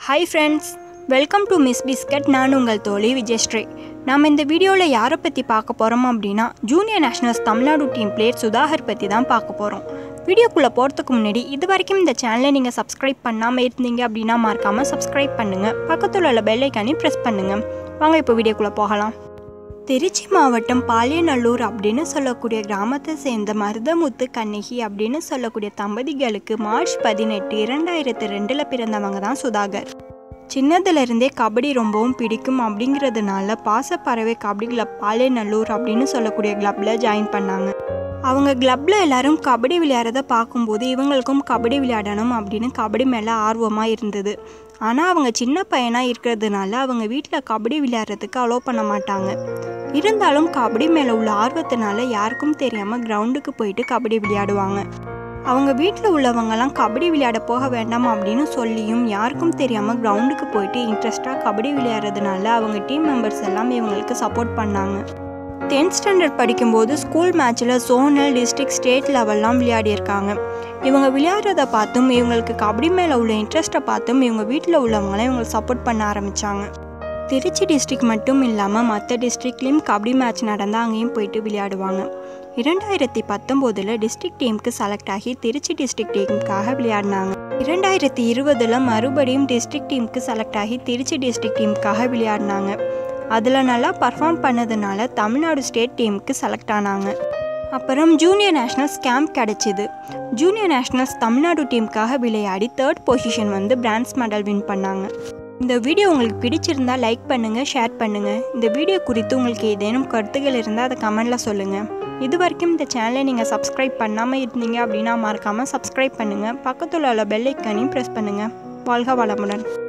hi friends welcome to miss biscuit நான் உங்கள் தோழி விஜயஸ்ரீ நாம் இந்த வீடியோவில் யாரை பற்றி பார்க்க போகிறோம் அப்படின்னா junior nationals Tamil Nadu team player Sudhakar பற்றி தான் பார்க்க போகிறோம் வீடியோக்குள்ளே போகிறதுக்கு முன்னாடி இது வரைக்கும் இந்த சேனலை நீங்கள் சப்ஸ்கிரைப் பண்ணாமல் இருந்தீங்க அப்படின்னா மறக்காமல் சப்ஸ்கிரைப் பண்ணுங்கள் பக்கத்தில் உள்ள பெல் ஐக்கானையும் ப்ரெஸ் பண்ணுங்கள் வாங்க இப்போ வீடியோக்குள்ளே போகலாம் திருச்சி மாவட்டம் பாலியநல்லூர் அப்படின்னு சொல்லக்கூடிய கிராமத்தை சேர்ந்த மருதமுத்து கண்ணகி அப்படின்னு சொல்லக்கூடிய தம்பதிகளுக்கு மார்ச் பதினெட்டு இரண்டாயிரத்து ரெண்டில் பிறந்தவங்க தான் சுதாகர் சின்னதுலேருந்தே கபடி ரொம்பவும் பிடிக்கும் அப்படிங்கிறதுனால பாசப்பறவை கபடி கிளப் பாலியநல்லூர் அப்படின்னு சொல்லக்கூடிய கிளப்பில் ஜாயின் பண்ணாங்க அவங்க கிளப்பில் எல்லாரும் கபடி விளையாடுறத பார்க்கும்போது இவங்களுக்கும் கபடி விளையாடணும் அப்படின்னு கபடி மேலே ஆர்வமாக இருந்தது ஆனால் அவங்க சின்ன பையனாக இருக்கிறதுனால அவங்க வீட்டில் கபடி விளையாடுறதுக்கு அலோவ் பண்ண மாட்டாங்க இருந்தாலும் கபடி மேலே உள்ள ஆர்வத்தினால யாருக்கும் தெரியாமல் கிரவுண்டுக்கு போயிட்டு கபடி விளையாடுவாங்க அவங்க வீட்டில் உள்ளவங்கலாம் கபடி விளையாட போக வேண்டாம் அப்படின்னு சொல்லியும் யாருக்கும் தெரியாமல் கிரவுண்டுக்கு போயிட்டு இன்ட்ரெஸ்டாக கபடி விளையாடுறதுனால அவங்க டீம் மெம்பர்ஸ் எல்லாம் இவங்களுக்கு சப்போர்ட் பண்ணாங்க டென்த் ஸ்டாண்டர்ட் படிக்கும்போது ஸ்கூல் மேட்ச்சில் சோனல் டிஸ்ட்ரிக்ட் ஸ்டேட் லெவல்லாம் விளையாடியிருக்காங்க இவங்க விளையாடுறத பார்த்தும் இவங்களுக்கு கபடி மேலே உள்ள இன்ட்ரெஸ்ட்டை பார்த்தும் இவங்க வீட்டில் உள்ளவங்களாம் இவங்களுக்கு சப்போர்ட் பண்ண ஆரம்பித்தாங்க திருச்சி டிஸ்ட்ரிக்ட் மட்டும் இல்லாமல் மற்ற டிஸ்ட்ரிக்ட்லேயும் கபடி மேட்ச் நடந்தால் அங்கேயும் போயிட்டு விளையாடுவாங்க இரண்டாயிரத்தி பத்தொம்போதில் டிஸ்ட்ரிக்ட் டீமுக்கு செலக்ட் ஆகி திருச்சி டிஸ்ட்ரிக்ட் டீமுக்காக விளையாடினாங்க இரண்டாயிரத்தி இருபதில் மறுபடியும் டிஸ்ட்ரிக்ட் டீமுக்கு செலக்ட் ஆகி திருச்சி டிஸ்ட்ரிக்ட் டீமுக்காக விளையாடினாங்க அதில் நல்லா பர்ஃபார்ம் பண்ணதுனால தமிழ்நாடு ஸ்டேட் டீமுக்கு செலக்ட் ஆனாங்க அப்புறம் ஜூனியர் நேஷ்னல்ஸ் கேம்ப் கிடச்சிது ஜூனியர் நேஷ்னல்ஸ் தமிழ்நாடு டீமுக்காக விளையாடி தேர்ட் பொசிஷன் வந்து பிரான்ஸ் மெடல் வின் பண்ணாங்க இந்த வீடியோ உங்களுக்கு பிடிச்சிருந்தா லைக் பண்ணுங்கள் ஷேர் பண்ணுங்கள் இந்த வீடியோ குறித்து உங்களுக்கு ஏதேனும் கருத்துகள் இருந்தால் அதை கமெண்டில் சொல்லுங்கள் இது வரைக்கும் இந்த சேனலை நீங்கள் சப்ஸ்கிரைப் பண்ணாமல் இருந்தீங்க அப்படின்னா மறக்காமல் சப்ஸ்கிரைப் பண்ணுங்கள் பக்கத்தில் உள்ள பெல் ஐக்கானையும் ப்ரெஸ் பண்ணுங்கள் வாழ்க வளமுடன்